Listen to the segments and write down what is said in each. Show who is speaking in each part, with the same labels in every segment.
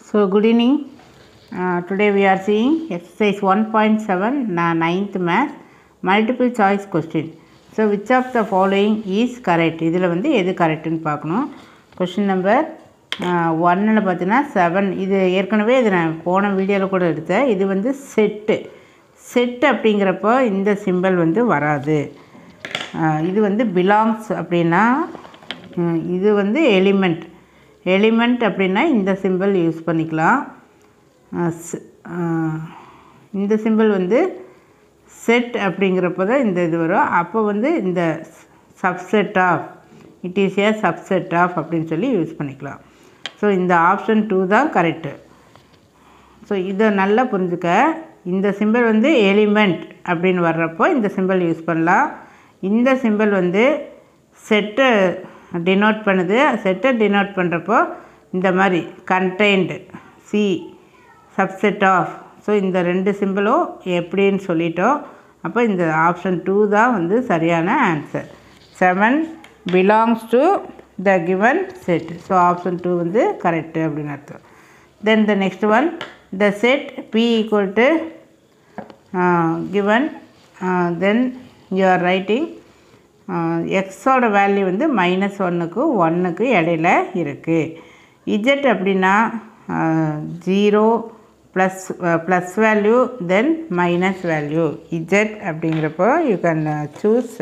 Speaker 1: So, good evening. Uh, today we are seeing exercise 1.7 na- ninth math multiple choice question. So, which of the following is correct? இதில் வந்து எது கரெக்டுன்னு பார்க்கணும் question number ஒன்னில் பார்த்தீங்கன்னா seven இது ஏற்கனவே இது நான் போன வீடியோவில் கூட எடுத்தேன் இது வந்து செட்டு செட் அப்படிங்கிறப்போ இந்த சிம்பல் வந்து வராது ஆஹ் இது வந்து பிலாங்ஸ் அப்படின்னா ம், இது வந்து எலிமெண்ட் எலிமெண்ட் அப்படின்னா இந்த சிம்பல் யூஸ் பண்ணிக்கலாம் ஆஹ் ஸ்- ஆஹ் இந்த சிம்பல் வந்து செட் அப்படிங்கிறப்போ தான் இந்த இது வரும் அப்போ வந்து இந்த subset of it is a subset of அப்படின்னு சொல்லி யூஸ் பண்ணிக்கலாம் ஸோ இந்த ஆப்ஷன் டூ தான் கரெக்டு ஸோ இதை நல்லா புரிஞ்சுக்க இந்த சிம்பல் வந்து எலிமெண்ட் அப்படின்னு வர்றப்போ இந்த சிம்பல் யூஸ் பண்ணலாம் இந்த சிம்பல் வந்து செட்டை டினோட் பண்ணுது செட்டை டினோட் பண்ணுறப்போ இந்த மாதிரி contained C subset of so இந்த ரெண்டு சிம்பிளும் எப்படின்னு சொல்லிட்டோம் அப்போ இந்த ஆப்ஷன் டூ தான் வந்து சரியான answer seven belongs to the given set so option two வந்து கரெக்டு அப்படின்னு அர்த்தம் then the next one the set p equal to uh, given uh, then you are writing uh, எக்ஸோட வேல்யூ வந்து minus ஒன்றுக்கு ஒன்றுக்கு இடையில இருக்குது இஜெட் அப்படின்னா zero plus plus value then minus value Z அப்படிங்கிறப்போ யூ கேன் சூஸ்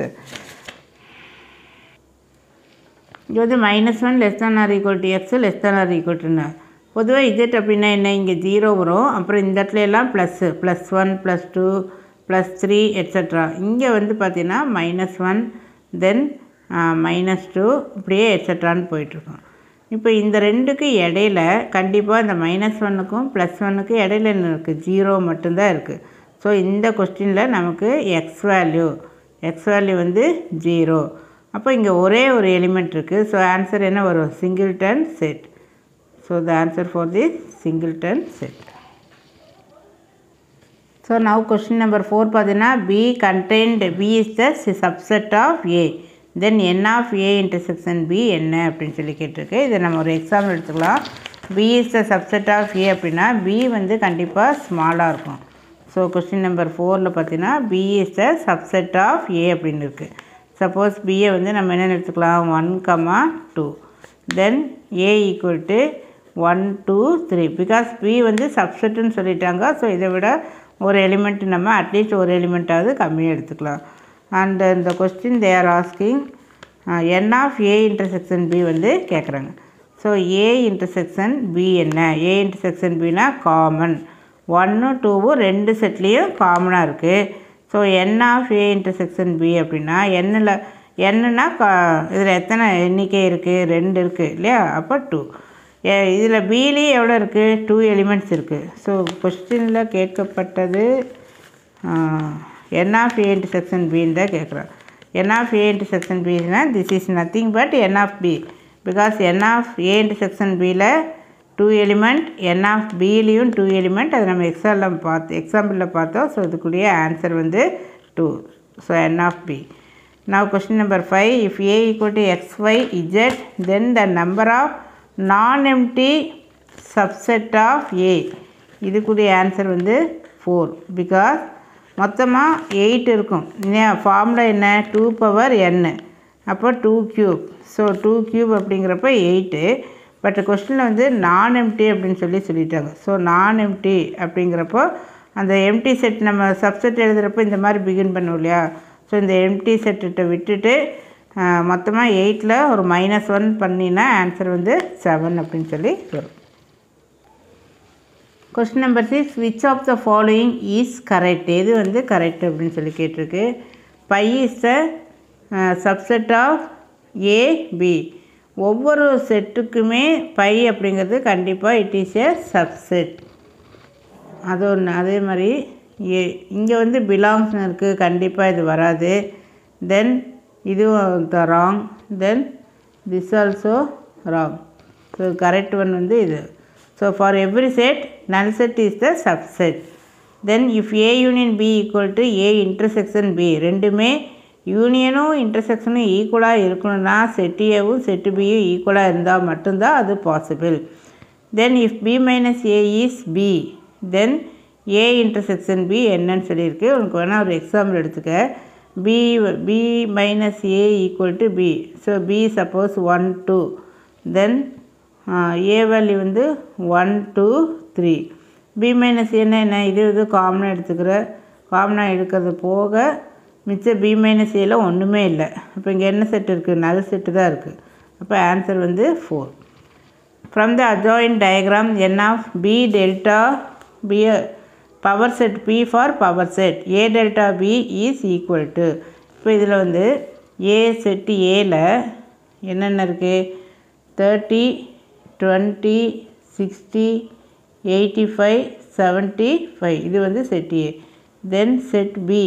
Speaker 1: இங்கே வந்து minus one less than or equal to X less than or equal டுன்னு பொதுவாக இஜெட் அப்படின்னா என்ன இங்கே ஜீரோ வரும் அப்புறம் இந்த இடத்துல எல்லாம் plus plus one plus two plus three etcetera இங்கே வந்து பார்த்தீங்கன்னா minus one then minus two இப்படியே எட்ஸட்ரான்னு போயிட்டுருக்கோம் இப்போ இந்த ரெண்டுக்கு இடையில கண்டிப்பாக இந்த மைனஸ் ஒன்றுக்கும் ப்ளஸ் ஒன்றுக்கும் இடையில என்ன இருக்குது ஜீரோ மட்டும்தான் இருக்குது ஸோ இந்த கொஸ்டினில் நமக்கு எக்ஸ் வேல்யூ எக்ஸ் வேல்யூ வந்து ஜீரோ அப்போ இங்கே ஒரே ஒரு எலிமெண்ட் இருக்குது ஸோ ஆன்சர் என்ன வரும் singleton set so the answer for this singleton set so now question number four பார்த்தீங்கன்னா B contained B is the subset of A then N of A intersection B என்ன அப்படின்னு சொல்லி கேட்டிருக்கு இதை நம்ம ஒரு எக்ஸாம்பிள் எடுத்துக்கலாம் B is the subset of A அப்படின்னா பி வந்து கண்டிப்பாக ஸ்மாலாக இருக்கும் ஸோ கொஸ்டின் நம்பர் ஃபோரில் பார்த்தீங்கன்னா B is the subset of A அப்படின்னு இருக்குது சப்போஸ் பிஏ வந்து நம்ம என்ன எடுத்துக்கலாம் one comma two then A equal to one two three because B வந்து சப்செட்டுன்னு சொல்லிட்டாங்க ஸோ இதை விட ஒரு எலிமெண்ட் நம்ம அட்லீஸ்ட் ஒரு எலிமெண்ட்டாவது கம்மியாக எடுத்துக்கலாம் அண்ட் இந்த கொஸ்டின் they are asking N of A intersection B வந்து கேட்குறாங்க ஸோ ஏ இன்டர்செக்ஷன் பி என்ன ஏ இன்டர்செக்ஷன் பினா காமன் ஒன்று டூவும் ரெண்டு செட்லேயும் காமனாக இருக்குது so N of A intersection B அப்படின்னா என்னில் என்னன்னா கா இதில் எத்தனை எண்ணிக்கை இருக்குது ரெண்டு இருக்குது இல்லையா அப்போ டூ இதில் பிலேயே எவ்வளோ இருக்குது டூ எலிமெண்ட்ஸ் இருக்குது ஸோ கொஸ்டினில் கேட்கப்பட்டது என் ஆஃப் ஏ இன்டர்செக்ஷன் பின்னு தான் கேட்குறோம் என் ஆஃப் ஏ இன்டர்செக்ஷன் பின்னா this is nothing but N of B because N of A intersection பியில் டூ எலிமெண்ட் என் ஆஃப் பிலையும் டூ எலிமெண்ட் அதை நம்ம எக்ஸாம்பிள் பார்த்து எக்ஸாம்பிளில் பார்த்தோம் ஸோ இதுக்குரிய ஆன்சர் வந்து two so N of B now question number 5 if a equal to xy z then the number of non-empty subset of a இதுக்குரிய answer வந்து four because மொத்தமாக எயிட் இருக்கும் இல்லையா ஃபார்முலா என்ன டூ பவர் என்னு அப்போ two cube so two cube அப்படிங்கிறப்ப eight but கொஸ்டினில் வந்து நான் எம்டி அப்படின்னு சொல்லி சொல்லிட்டாங்க ஸோ நான் எம்டி அப்படிங்கிறப்போ அந்த எம்டி செட் நம்ம சப்செட் எழுதுகிறப்போ இந்த மாதிரி பிகின் பண்ணுவோம் இல்லையா ஸோ இந்த எம்டி செட்டுகிட்ட விட்டுட்டு மொத்தமாக எயிட்டில் ஒரு மைனஸ் ஒன் பண்ணினா ஆன்சர் வந்து செவன் அப்படின்னு சொல்லி வரும் question number six which of the following is correct எது வந்து கரெக்ட் அப்படின்னு சொல்லி கேட்டிருக்கு phi is the subset of A B ஒவ்வொரு செட்டுக்குமே பை அப்படிங்கிறது கண்டிப்பாக இட் இஸ் ஏ சப்செட் அது ஒன்று அதே மாதிரி ஏ இங்கே வந்து பிலாங்ஸ்னு இருக்குது கண்டிப்பாக இது வராது தென் இதுவும் the wrong then this also wrong so correct one வந்து இது so for every set null set is the subset then if A union B equal to A intersection B ரெண்டுமே யூனியனும் இன்டர்செக்ஷனும் ஈக்குவலாக இருக்கணும்னா செட்டு ஏவும் செட்டு பியும் ஈக்குவலாக இருந்தால் மட்டும்தான் அது possible then if B minus A is B then A intersection B என்னன்னு சொல்லியிருக்கு உனக்கு வேணால் ஒரு எக்ஸாம்பிள் எடுத்துக்க B B minus A equal to B so B suppose one two then A value வந்து one two three B minus என்ன என்ன இது இது காமனாக எடுத்துக்கிற காமனாக எடுக்கிறது போக மிச்சம் பி மைனஸ் ஏல ஒன்றுமே இல்லை அப்போ இங்கே என்ன செட் இருக்குது நல் செட்டு தான் இருக்குது அப்போ ஆன்சர் வந்து four from the adjoin diagram N of B delta B power set B for power set A delta B is equal to இப்போ இதில் வந்து ஏ செட்டு ஏல என்னென்ன இருக்குது thirty twenty sixty eighty five seventy five இது வந்து set A then set B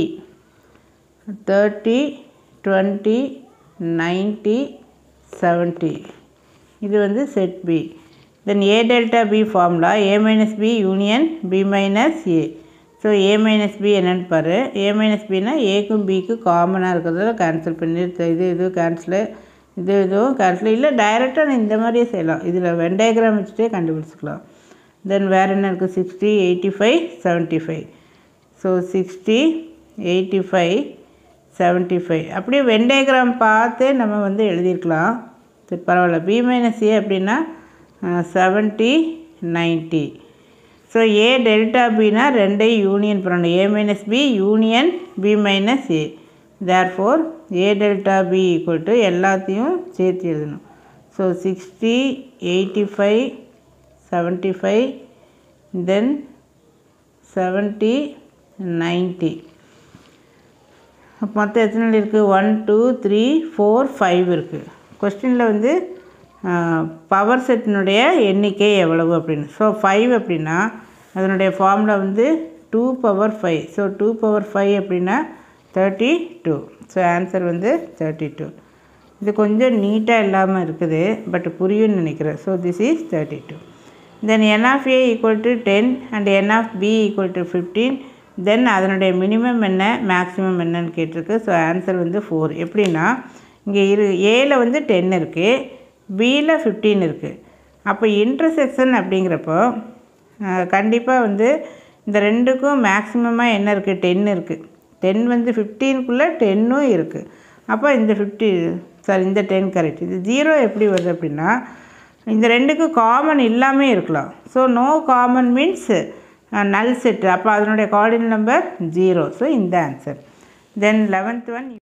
Speaker 1: thirty twenty ninety seventy இது வந்து set B then A delta B formula A minus B union B minus A so A minus B என்னென்னு பாரு ஏ minus பினா ஏக்கும் பிக்கும் காமனாக இருக்கிறத கேன்சல் பண்ணி இது இது கேன்சலு இது இதுவும் கேன்சல் இல்லை டைரெக்டாக இந்த மாதிரியே செய்யலாம் இதில் வெண்டைகிராம் வச்சுட்டே கண்டுபிடிச்சிக்கலாம் தென் வேறு என்ன இருக்குது sixty eighty five seventy five so sixty eighty five seventy five அப்படியே வெண்டைகிராம் பார்த்து நம்ம வந்து எழுதியிருக்கலாம் சரி பரவாயில்ல பி மைனஸ் ஏ அப்படின்னா seventy ninety so A delta பினா ரெண்டையும் யூனியன் பண்ணணும் A minus B union B minus A therefore A delta B equal to எல்லாத்தையும் சேர்த்து எழுதணும் so sixty eighty five seventy five then seventy ninety மொத்தம் எத்தனை இருக்குது one two three four five இருக்குது கொஸ்டினில் வந்து பவர் செட்டினுடைய எண்ணிக்கை எவ்வளவு அப்படின்னு ஸோ ஃபைவ் அப்படின்னா அதனுடைய ஃபார்முலா வந்து two power five so two power five அப்படின்னா தேர்ட்டி டூ ஸோ ஆன்சர் வந்து தேர்ட்டி டூ இது கொஞ்சம் நீட்டாக இல்லாமல் இருக்குது பட் புரியும்னு நினைக்கிறேன் so this is thirty two then N of A equal to ten and N of B equal to fifteen then அதனுடைய மினிமம் என்ன மேக்ஸிமம் என்னன்னு கேட்டிருக்கு ஸோ ஆன்சர் வந்து ஃபோர் எப்படின்னா இங்கே இரு ஏல வந்து டென் இருக்குது பியில் ஃபிஃப்டீன் இருக்குது அப்போ இன்டர்செக்ஷன் அப்படிங்கிறப்போ கண்டிப்பாக வந்து இந்த ரெண்டுக்கும் மேக்ஸிமமாக என்ன இருக்குது டென் இருக்குது டென் வந்து ஃபிஃப்டீனுக்குள்ளே டென்னும் இருக்குது அப்போ இந்த ஃபிஃப்டி சாரி இந்த டென் கரெக்ட் இது ஜீரோ எப்படி வருது அப்படின்னா இந்த ரெண்டுக்கும் காமன் இல்லாமல் இருக்கலாம் so no common means null set அப்போ அதனுடைய கோஆர்டினேட் நம்பர் ஜீரோ ஸோ இந்த ஆன்சர் தென் லெவன்த் ஒன்